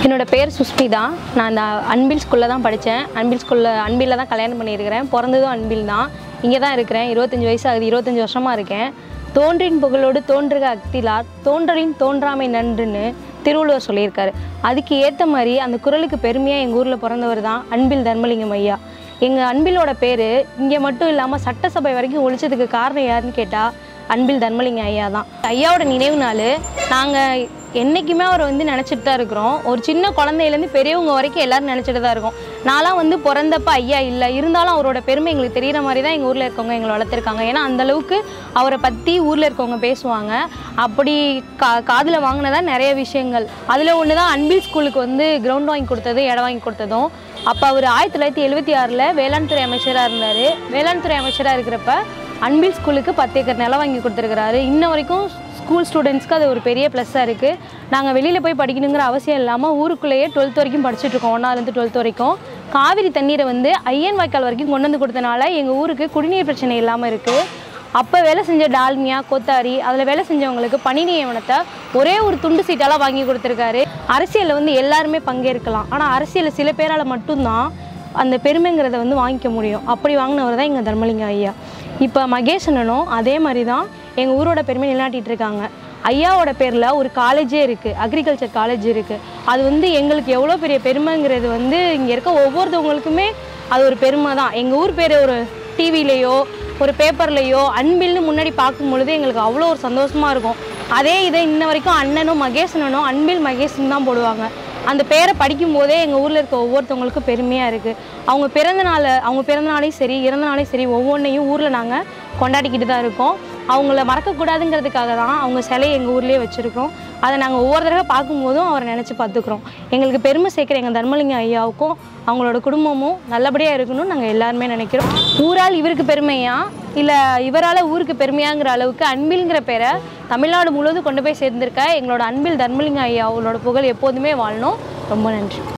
என்னோட பேர் சுஸ்மிதா நான் அந்த அன்பில் ஸ்கூலில் தான் படித்தேன் அன்பில் ஸ்கூலில் அன்பிலில் தான் கல்யாணம் பண்ணியிருக்கிறேன் பிறந்ததும் அன்பில் தான் இங்கே தான் இருக்கிறேன் இருபத்தஞ்சி வயசு ஆகுது இருபத்தஞ்சி வருஷமாக இருக்கேன் தோன்றின் புகழோடு தோன்றுக அக்திலார் தோன்றலின் தோன்றாமை நன்றுன்னு திருவள்ளுவர் சொல்லியிருக்காரு அதுக்கு ஏற்ற மாதிரி அந்த குரலுக்கு பெருமையாக எங்கள் ஊரில் பிறந்தவர் தான் அன்பில் தர்மலிங்கம் ஐயா எங்கள் அன்பிலோட பேர் இங்கே மட்டும் இல்லாமல் சட்டசபை வரைக்கும் ஒழிச்சதுக்கு காரணம் யாருன்னு கேட்டால் அன்பில் தர்மலிங்க ஐயா தான் ஐயாவோட நினைவு நாள் நாங்கள் என்றைக்குமே அவரை வந்து நினச்சிட்டு தான் இருக்கிறோம் ஒரு சின்ன குழந்தையிலேருந்து பெரியவங்க வரைக்கும் எல்லாரும் நினச்சிட்டு தான் இருக்கோம் நான்லாம் வந்து பிறந்தப்ப ஐயா இல்லை இருந்தாலும் அவரோட பெருமை எங்களுக்கு தெரிகிற மாதிரி தான் எங்கள் ஊரில் இருக்கவங்க எங்களை வளர்த்துருக்காங்க ஏன்னா அந்த அளவுக்கு அவரை பற்றி ஊரில் இருக்கவங்க பேசுவாங்க அப்படி கா காதில் வாங்கினதா நிறைய விஷயங்கள் அதில் ஒன்று தான் அன்பில் ஸ்கூலுக்கு வந்து கிரவுண்ட் வாங்கி கொடுத்தது இடம் வாங்கி கொடுத்ததும் அப்போ அவர் ஆயிரத்தி தொள்ளாயிரத்தி எழுபத்தி ஆறில் வேளாண் துறை அமைச்சராக இருந்தார் வேளாண் துறை அமைச்சராக இருக்கிறப்ப அன்பில் ஸ்கூலுக்கு பத்து ஏக்கர் நிலம் வாங்கி கொடுத்துருக்கிறாரு இன்ன வரைக்கும் ஸ்கூல் ஸ்டூடெண்ட்ஸ்க்கு அது ஒரு பெரிய ப்ளஸ்ஸாக இருக்குது நாங்கள் வெளியில் போய் படிக்கணுங்கிற அவசியம் இல்லாமல் ஊருக்குள்ளேயே டுவெல்த் வரைக்கும் படிச்சுட்டு இருக்கோம் ஒன்றாவதுலேருந்து டுவெல்த் வரைக்கும் காவிரி தண்ணீரை வந்து ஐயன் வாய்க்கால் வரைக்கும் கொண்டு வந்து கொடுத்தனால எங்கள் ஊருக்கு குடிநீர் பிரச்சனை இல்லாமல் இருக்குது அப்போ வேலை செஞ்ச டால்மியா கோத்தாரி அதில் வேலை செஞ்சவங்களுக்கு பணி நியமனத்தை ஒரே ஒரு துண்டு சீட்டாலாம் வாங்கி கொடுத்துருக்காரு அரசியலில் வந்து எல்லாருமே பங்கேற்கலாம் ஆனால் அரசியலில் சில பேரால் மட்டும்தான் அந்த பெருமைங்கிறத வந்து வாங்கிக்க முடியும் அப்படி வாங்கினவர் தான் எங்கள் தர்மலிங்க ஐயா இப்போ மகேஷ் அண்ணனும் அதே மாதிரி தான் எங்கள் ஊரோட பெருமை நிலைநாட்டிட்டு இருக்காங்க ஐயாவோட பேரில் ஒரு காலேஜே இருக்குது அக்ரிகல்ச்சர் காலேஜ் இருக்குது அது வந்து எங்களுக்கு எவ்வளோ பெரிய பெருமைங்கிறது வந்து இங்கே இருக்க ஒவ்வொருத்தவங்களுக்குமே அது ஒரு பெருமை தான் எங்கள் ஊர் பேர் ஒரு டிவிலேயோ ஒரு பேப்பர்லேயோ அன்பில்னு முன்னாடி பார்க்கும் பொழுது எங்களுக்கு அவ்வளோ ஒரு சந்தோஷமாக இருக்கும் அதே இதை இன்ன வரைக்கும் அண்ணனும் மகேஷ் அண்ணனும் அன்பில் மகேஷ்னு தான் போடுவாங்க அந்த பேரை படிக்கும் போதே எங்கள் ஊரில் இருக்க ஒவ்வொருத்தவங்களுக்கும் பெருமையாக இருக்குது அவங்க பிறந்த நாள் அவங்க பிறந்த நாளையும் சரி இறந்த நாளையும் சரி ஒவ்வொன்றையும் ஊரில் நாங்கள் கொண்டாடிக்கிட்டு தான் இருக்கோம் அவங்கள மறக்கக்கூடாதுங்கிறதுக்காக தான் அவங்க சிலையை எங்கள் ஊர்லேயே வச்சுருக்கோம் அதை நாங்கள் ஒவ்வொரு தடவை பார்க்கும்போதும் அவரை நினச்சி பார்த்துக்குறோம் எங்களுக்கு பெருமை சேர்க்குற எங்கள் தர்மலிங்க ஐயாவுக்கும் அவங்களோட குடும்பமும் நல்லபடியாக இருக்கணும்னு நாங்கள் எல்லாருமே நினைக்கிறோம் ஊரால் இவருக்கு பெருமையா இல்லை இவரால் ஊருக்கு பெருமையாங்கிற அளவுக்கு அன்பில்ங்கிற பேரை தமிழ்நாடு முழுவதும் கொண்டு போய் சேர்ந்திருக்க எங்களோட அன்பில் தர்மலிங்க ஐயா அவங்களோட புகழ் எப்போதுமே வாழணும் ரொம்ப நன்றி